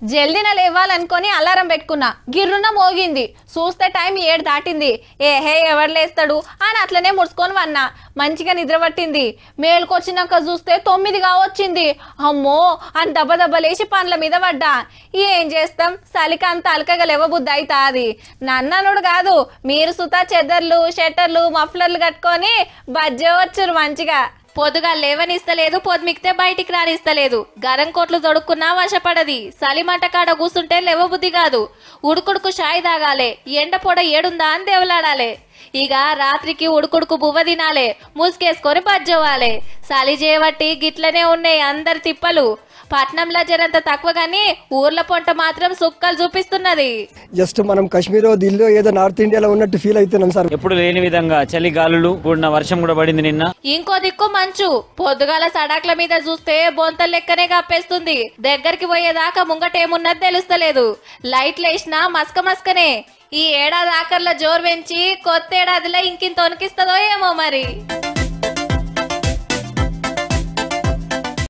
జల్దిన లేవాలనుకొని alarm పెట్టుకున్నా గిర్రున మోగింది చూస్తే టైం ఏడు దాటింది ఏహే ఎవరు లేస్తాడు అని అట్లనే ముడుచుకొని వన్నా మంచిగా నిద్ర పట్టింది మేలుకొచ్చినాక చూస్తే తొమ్మిది కావచ్చింది అమ్మో అని దెబ్బ దెబ్బ లేచి పండ్ల మీద పడ్డా ఏం చేస్తాం చలికి అంత అలకగా లేవబుద్ధి అవుతా అది నన్ననుడు కాదు మీరు సుతా చెద్దర్లు షెట్టర్లు మఫ్లర్లు కట్టుకొని బజ్జే వచ్చారు మంచిగా పొద్దుగా లేవనిస్తలేదు పొద్దుమికితే బయటికి రానిస్తలేదు గరం కోట్లు దొడుక్కున్నా వశపడది సలిమంట కాడ కూసుంటే లేవబుద్ధి కాదు ఉడుకుడుకు షాయి తాగాలే ఎండ పొడ ఏడుందా అని దేవులాడాలే ఇక రాత్రికి ఉడుకుడుకు బువ్వ తినాలే ముసుకేసుకొని బజ్జోవాలి సలి చేయబట్టి గిట్లనే ఉన్నాయి అందరి తిప్పలు పట్నంలో జరంత తక్కువ గాని ఊర్ల పొంట మాత్రం సుక్కలు చూపిస్తున్నది జస్ట్ మనం కాశ్మీర్ ఢిల్లీ ఏదో నార్త్ ఇండియాలో ఉన్నట్టు ఫీల్ అవుతున్నాం సార్ ఎప్పుడు లేని విధంగా చలి గాలులు కూడిన వర్షం కూడా పడింది నిన్న ఇంకో దిక్కు మంచు పొద్దుగాల సడాక్ల మీద చూస్తే బొంతల లెక్కనే కప్పేస్తుంది దగ్గరికి పోయేదాకా ముంగటేమున్నది తెలుస్తలేదు లైట్లు వేసినా మస్క మస్కనే ఈ ఏడాది ఆఖర్ల జోరు పెంచి కొత్త ఏడాదిలో ఇంకింత తొనికిస్తుందో ఏమో మరి